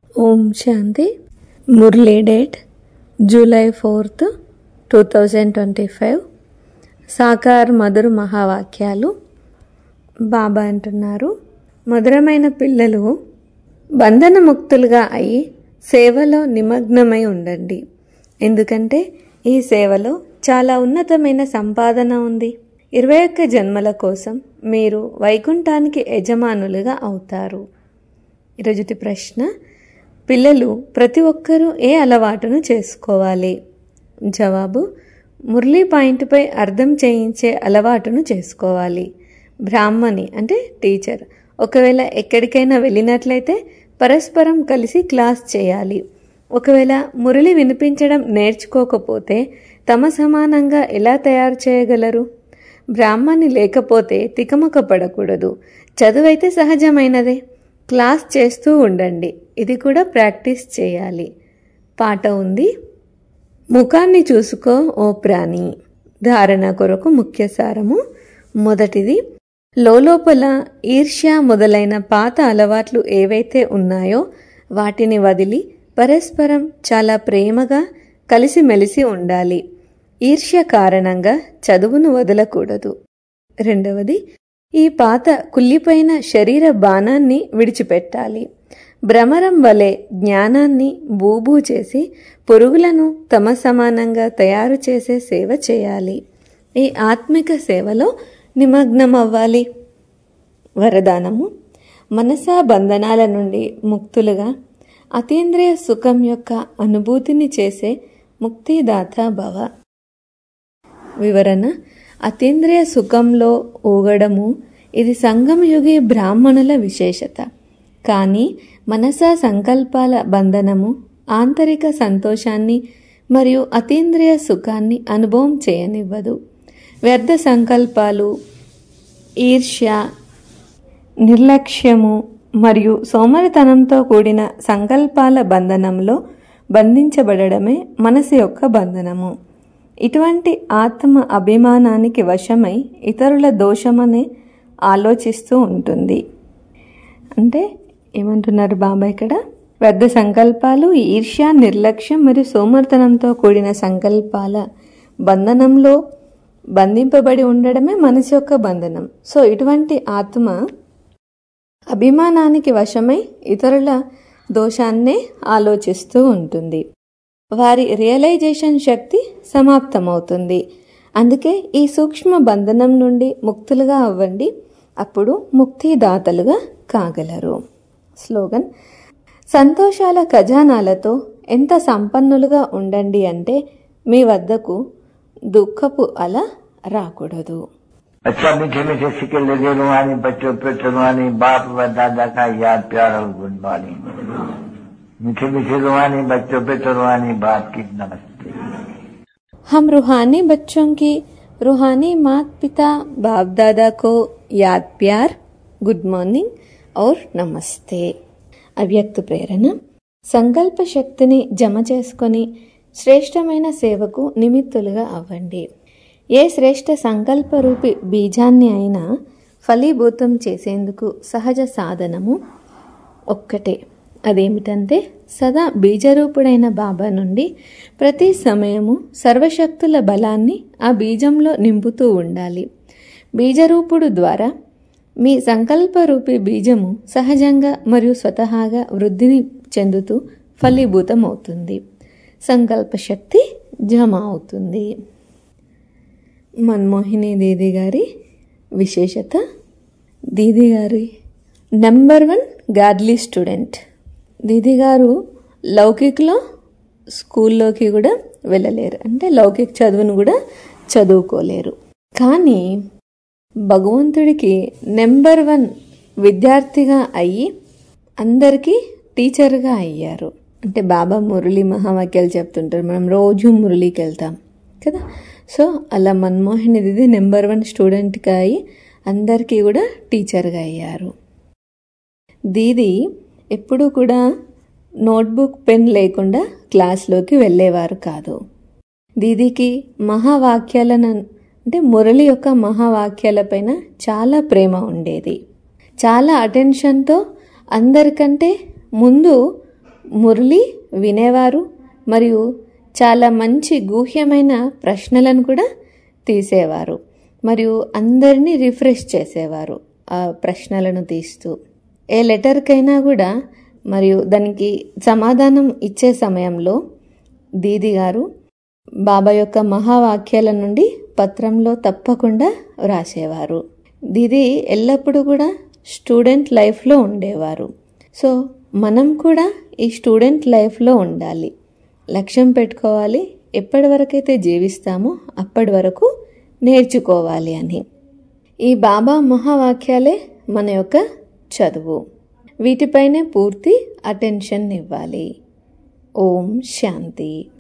ఓం Shanti Murli date July fourth two thousand twenty five సాకార్ మధుర మహావాక్యాలు బాబా అంటున్నారు మధురమైన పిల్లలు బంధనముక్తులుగా అయి సేవలో నిమగ్నమై ఉండండి ఎందుకంటే ఈ సేవలో చాలా ఉన్నతమైన సంపాదన ఉంది ఇరవై ఒక్క జన్మల కోసం మీరు వైకుంఠానికి యజమానులుగా అవుతారు ఈరోజుటి ప్రశ్న పిల్లలు ప్రతి ఒక్కరూ ఏ అలవాటును చేసుకోవాలి జవాబు మురళీ పాయింట్పై అర్థం చేయించే అలవాటును చేసుకోవాలి బ్రాహ్మణి అంటే టీచర్ ఒకవేళ ఎక్కడికైనా వెళ్ళినట్లయితే పరస్పరం కలిసి క్లాస్ చేయాలి ఒకవేళ మురళి వినిపించడం నేర్చుకోకపోతే తమ సమానంగా ఎలా తయారు చేయగలరు బ్రాహ్మణి లేకపోతే తికమక పడకూడదు చదువైతే సహజమైనదే క్లాస్ చేస్తూ ఉండండి ఇది కూడా ప్రాక్టీస్ చేయాలి పాట ఉంది ముఖాన్ని చూసుకో ఓ ప్రాణి ధారణ కొరకు ముఖ్య సారము మొదటిది లోపల ఈర్ష్య మొదలైన పాత అలవాట్లు ఏవైతే ఉన్నాయో వాటిని వదిలి పరస్పరం చాలా ప్రేమగా కలిసిమెలిసి ఉండాలి ఈర్ష్య కారణంగా చదువును వదలకూడదు రెండవది ఈ పాత కుళ్ళిపోయిన శరీర బాణాన్ని విడిచిపెట్టాలి భ్రమరం వలె జ్ఞానాన్ని బూబూ చేసి పురుగులను తమ సమానంగా తయారు చేసే సేవ చేయాలి ఈ ఆత్మిక సేవలో నిమగ్నమవ్వాలి వరదానము మనసా బంధనాల నుండి ముక్తులుగా అతీంద్రియ సుఖం యొక్క అనుభూతిని చేసే ముక్తిదాత భవ వివరణ అతీంద్రియ సుఖంలో ఊగడము ఇది సంగమయుగి బ్రాహ్మణుల విశేషత కానీ మనసా సంకల్పాల బంధనము ఆంతరిక సంతోషాన్ని మరియు అతీంద్రియ సుఖాన్ని అనుభవం చేయనివ్వదు వ్యర్థ సంకల్పాలు ఈర్ష్య నిర్లక్ష్యము మరియు సోమరితనంతో కూడిన సంకల్పాల బంధనంలో బంధించబడమే మనసు యొక్క బంధనము ఇటువంటి ఆత్మ అభిమానానికి వశమై ఇతరుల దోషమనే ఆలోచిస్తూ ఉంటుంది అంటే ఏమంటున్నారు బాబా ఇక్కడ వ్యర్థ సంకల్పాలు ఈర్ష్య నిర్లక్ష్యం మరియు సోమర్తనంతో కూడిన సంకల్పాల బంధనంలో బంధింపబడి ఉండడమే మనసు యొక్క బంధనం సో ఇటువంటి ఆత్మ అభిమానానికి వశమై ఇతరుల దోషాన్నే ఆలోచిస్తూ ఉంటుంది వారి రియలైజేషన్ శక్తి సమాప్తమవుతుంది అందుకే ఈ సూక్ష్మ బంధనం నుండి ముక్తులుగా అవ్వండి అప్పుడు ముక్తిదాతలుగా కాగలరు స్లోగన్ సంతోషాల ఖజానాలతో ఎంత సంపన్నులుగా ఉండండి అంటే మీ వద్దకు దుఃఖపు అల రాకూడదు अच्छा मीठे मीठे सिक्के लगे रुहानी बच्चों पे रुहानी बाप व दादा का याद प्यार और गुड मॉर्निंग मीठे मीठे रुहानी बच्चों पे रुहानी बाप की नमस्ते हम रूहानी बच्चों की रूहानी माता पिता बाप दादा को याद प्यार గుడ్ మార్నింగ్ ఔర్ నమస్తే అవ్యక్త ప్రేరణ సంకల్ప శక్తిని జమ చేసుకొని శ్రేష్టమైన సేవకు నిమిత్తులుగా అవ్వండి ఏ శ్రేష్ట సంకల్పరూపి బీజాన్ని అయినా ఫలీభూతం చేసేందుకు సహజ సాధనము ఒక్కటే అదేమిటంటే సదా బీజరూపుడైన బాబా నుండి ప్రతి సమయము సర్వశక్తుల బలాన్ని ఆ బీజంలో నింపుతూ ఉండాలి బీజరూపుడు ద్వారా మీ సంకల్పరూపి బీజము సహజంగా మరియు స్వతహాగా వృద్ధిని చెందుతూ ఫలీభూతం అవుతుంది సంకల్ప శక్తి జమ అవుతుంది మన్మోహిని దీది గారి విశేషత దీది గారి number one godly student Didi గారు లౌకిక్లో స్కూల్లోకి కూడా వెళ్ళలేరు అంటే లౌకిక చదువును కూడా చదువుకోలేరు కానీ భగవంతుడికి నెంబర్ వన్ విద్యార్థిగా అయ్యి అందరికీ టీచర్గా అయ్యారు అంటే బాబా మురళి మహావాక్యాలు చెప్తుంటారు మనం రోజు మురళికి వెళ్తాం కదా సో అలా మన్మోహన్ ఇది నెంబర్ వన్ స్టూడెంట్గా అయ్యి అందరికీ కూడా టీచర్గా అయ్యారు దీది ఎప్పుడూ కూడా నోట్బుక్ పెన్ లేకుండా క్లాస్లోకి వెళ్ళేవారు కాదు దీదికి మహావాక్యాలను అంటే మురళి యొక్క మహావాక్యాలపైన చాలా ప్రేమ ఉండేది చాలా అటెన్షన్తో అందరికంటే ముందు మురళి వినేవారు మరియు చాలా మంచి గూహ్యమైన ప్రశ్నలను కూడా తీసేవారు మరియు అందరినీ రిఫ్రెష్ చేసేవారు ఆ ప్రశ్నలను తీస్తూ ఏ లెటర్కైనా కూడా మరియు దానికి సమాధానం ఇచ్చే సమయంలో దీది గారు బాబా యొక్క మహావాక్యాల నుండి పత్రంలో తప్పకుండా వ్రాసేవారు దీది ఎల్లప్పుడూ కూడా స్టూడెంట్ లైఫ్లో ఉండేవారు సో మనం కూడా ఈ స్టూడెంట్ లైఫ్లో ఉండాలి లక్ష్యం పెట్టుకోవాలి ఎప్పటి వరకైతే జీవిస్తామో అప్పటి వరకు నేర్చుకోవాలి అని ఈ బాబా మహావాక్యాలే మన యొక్క చదువు వీటిపైనే పూర్తి అటెన్షన్ ఇవ్వాలి ఓం శాంతి